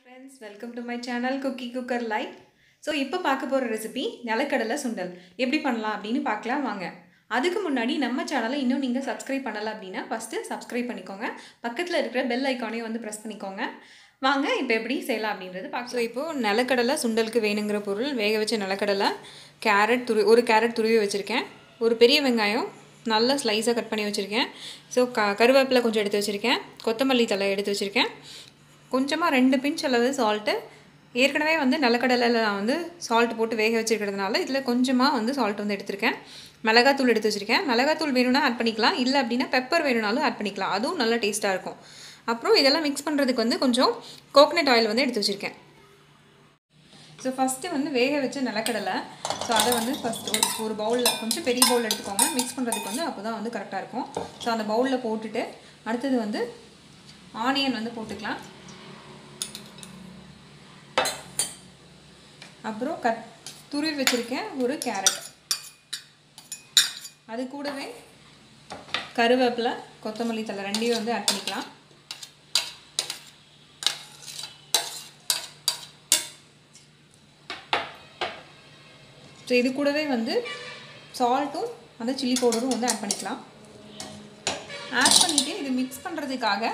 friends welcome to my channel cookie cooker light so இப்போ பார்க்க போகிற ரெசிபி நிலக்கடலை சுண்டல் எப்படி பண்ணலாம் அப்படின்னு பார்க்கலாம் வாங்க அதுக்கு முன்னாடி நம்ம சேனலை இன்னும் நீங்கள் சப்ஸ்கிரைப் பண்ணலை அப்படின்னா ஃபஸ்ட்டு சப்ஸ்கிரைப் பண்ணிக்கோங்க பக்கத்தில் இருக்கிற பெல் ஐக்கானையும் வந்து ப்ரெஸ் பண்ணிக்கோங்க வாங்க இப்போ எப்படி செய்யலாம் அப்படின்றது பார்க்கலாம் ஸோ இப்போது நிலக்கடலை சுண்டலுக்கு வேணுங்கிற பொருள் வேக வச்ச நிலக்கடலை கேரட் துரு ஒரு கேரட் துருவி வச்சுருக்கேன் ஒரு பெரிய வெங்காயம் நல்ல ஸ்லைஸாக கட் பண்ணி வச்சுருக்கேன் ஸோ க கருவேப்பிலை கொஞ்சம் எடுத்து வச்சுருக்கேன் கொத்தமல்லி தலை எடுத்து வச்சுருக்கேன் கொஞ்சமாக ரெண்டு பிஞ்ச் அளவு சால்ட்டு ஏற்கனவே வந்து நிலக்கடலையில் நான் வந்து சால்ட் போட்டு வேக வச்சுருக்கிறதுனால இதில் கொஞ்சமாக வந்து சால்ட் வந்து எடுத்திருக்கேன் மிளகாத்தூள் எடுத்து வச்சுருக்கேன் மிளகாத்தூள் வேணும்னா ஆட் பண்ணிக்கலாம் இல்லை அப்படின்னா பெப்பர் வேணும்னாலும் ஆட் பண்ணிக்கலாம் அதுவும் நல்லா டேஸ்ட்டாக இருக்கும் அப்புறம் இதெல்லாம் மிக்ஸ் பண்ணுறதுக்கு வந்து கொஞ்சம் கோகனட் ஆயில் வந்து எடுத்து வச்சுருக்கேன் ஸோ ஃபஸ்ட்டு வந்து வேக வச்ச நிலக்கடலை ஸோ அதை வந்து ஃபஸ்ட் ஒரு ஒரு பவுலில் கொஞ்சம் பெரிய பவுல் எடுத்துக்கோங்க மிக்ஸ் பண்ணுறதுக்கு வந்து அப்போ தான் வந்து கரெக்டாக இருக்கும் ஸோ அந்த பவுலில் போட்டுட்டு அடுத்தது வந்து ஆனியன் வந்து போட்டுக்கலாம் அப்புறம் கட் துருவி வச்சுருக்கேன் ஒரு கேரட் அது கூடவே கருவேப்பிலை கொத்தமல்லி தலை ரெண்டையும் வந்து ஆட் பண்ணிக்கலாம் ஸோ இது கூடவே வந்து சால்ட்டும் அந்த சில்லி பவுடரும் வந்து ஆட் பண்ணிக்கலாம் ஆட் பண்ணிவிட்டு இது மிக்ஸ் பண்ணுறதுக்காக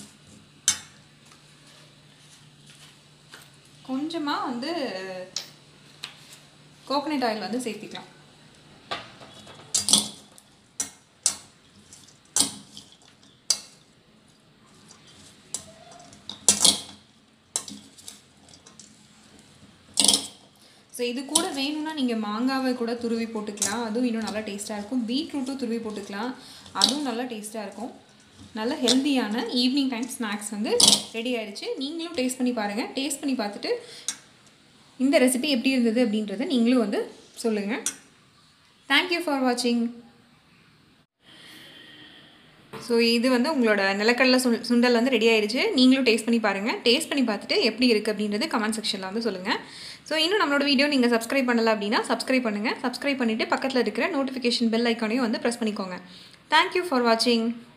கொஞ்சமாக வந்து கோகனட் ஆயில் வந்து சேர்த்திக்கலாம் ஸோ இது கூட வேணும்னா நீங்கள் மாங்காவை கூட துருவி போட்டுக்கலாம் அதுவும் இன்னும் நல்லா டேஸ்ட்டாக இருக்கும் பீட்ரூட்டும் துருவி போட்டுக்கலாம் அதுவும் நல்லா டேஸ்ட்டாக இருக்கும் நல்ல ஹெல்த்தியான ஈவினிங் டைம் ஸ்நாக்ஸ் வந்து ரெடி ஆயிடுச்சு நீங்களும் டேஸ்ட் பண்ணி பாருங்கள் டேஸ்ட் பண்ணி பார்த்துட்டு இந்த ரெசிபி எப்படி இருந்தது அப்படின்றத நீங்களும் வந்து சொல்லுங்கள் தேங்க்யூ ஃபார் வாட்சிங் ஸோ இது வந்து உங்களோட நிலக்கடலை சுண் சுண்டல் வந்து ரெடி ஆயிடுச்சு நீங்களும் டேஸ்ட் பண்ணி பாருங்கள் டேஸ்ட் பண்ணி பார்த்துட்டு எப்படி இருக்குது அப்படின்றது கமெண்ட் செக்ஷனில் வந்து சொல்லுங்கள் ஸோ இன்னும் நம்மளோட வீடியோ நீங்கள் சப்ஸ்கிரைப் பண்ணலை அப்படின்னா சப்ஸ்கிரைப் பண்ணுங்கள் சப்ஸ்கிரைப் பண்ணிவிட்டு பக்கத்தில் இருக்கிற நோட்டிஃபிகேஷன் பெல் ஐக்கானையும் வந்து ப்ரெஸ் பண்ணிக்கோங்க தேங்க்யூ ஃபார் வாட்சிங்